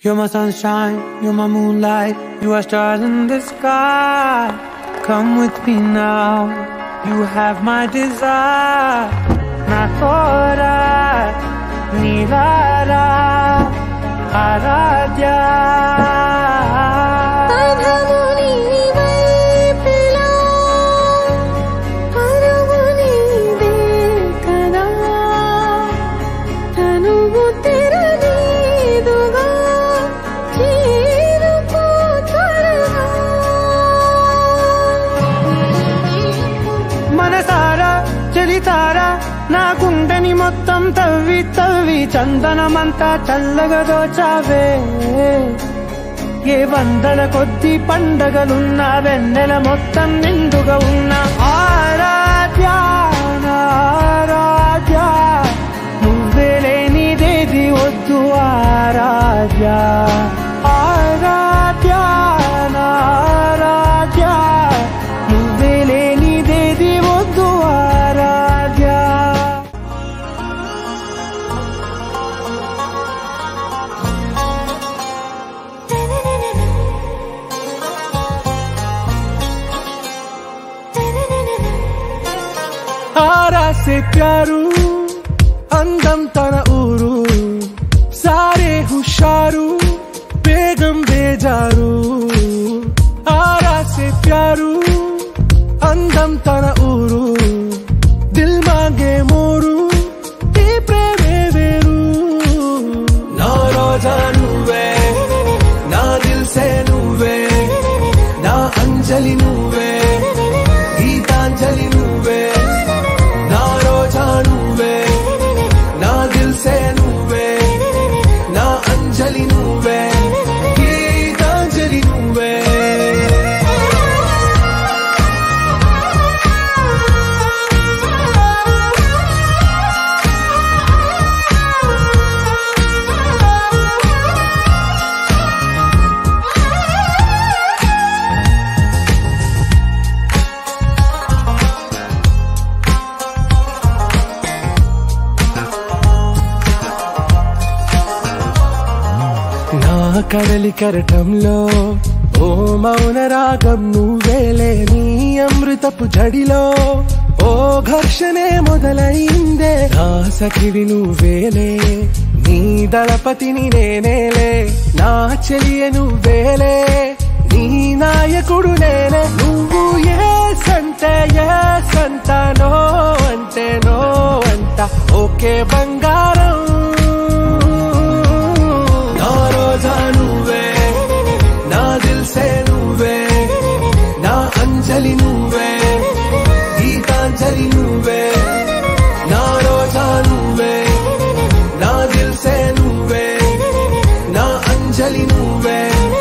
You're my sunshine, you're my moonlight, you are stars in the sky. Come with me now, you have my desire. Na thora, nilara, aradya. పదము నీవైపులా, పరువు నీవే కదా. తనువు తెరనీదుగా, చేరుకో త్వరగా. మనసారా చెలితారా నా గుండెని మొత్తం తవ్వి తవ్వి చందనమంతా చల్లగా దోచావే ఏ వందల కొద్ది పండగలున్న వెన్నెల మొత్తం నిండుగా ఉన్న ఆరాధ్య నా ఆరాధ్య నువ్వే లేనిదేది వద్దు ఆరాధ్య ఆరాధ్య నా ఆరాధ్య నువ్వే లేనిదేది వద్దు ఆరాధ్య ఆరా से प्यारू అందం తన ఊరు సారే హుషారు బేగం బేజారు ఆరా से ప్యారు అందం తన ఊరు దిల్ మాంగే మోరు ఈ ప్రేమే వేరు నా రోజా నువ్వే నా దిల్ సే నువ్వే నా అంజలి నువ్వే గీతాంజలి నువ్వే నా రోజా నువ్వే నా దిల్ సే నువ్వే నా అంజలి నువ్వే గీతాంజలి నువ్వే నా కడలి కరటంలో ఓ మౌన రాగం నువ్వేలే నీ అమృతపు జడిలో ఓ ఘర్షణే మొదలైందే నా సఖివి నువ్వేలే నీ దళపతిని నేనేలే నా చెలియ నువ్వేలే నీ నాయకుడు నేనే నువ్వు ఏ సంటే ఏ సంతానో అంటే నో అంట ఓకే బంగారం నా రోజా నువ్వే నా దిల్ సే నువ్వే నా అంజలి నువ్వే గీతాంజలి నువ్వే నా రోజా నువ్వే నా దిల్ సే నువ్వే నా అంజలి నువ్వే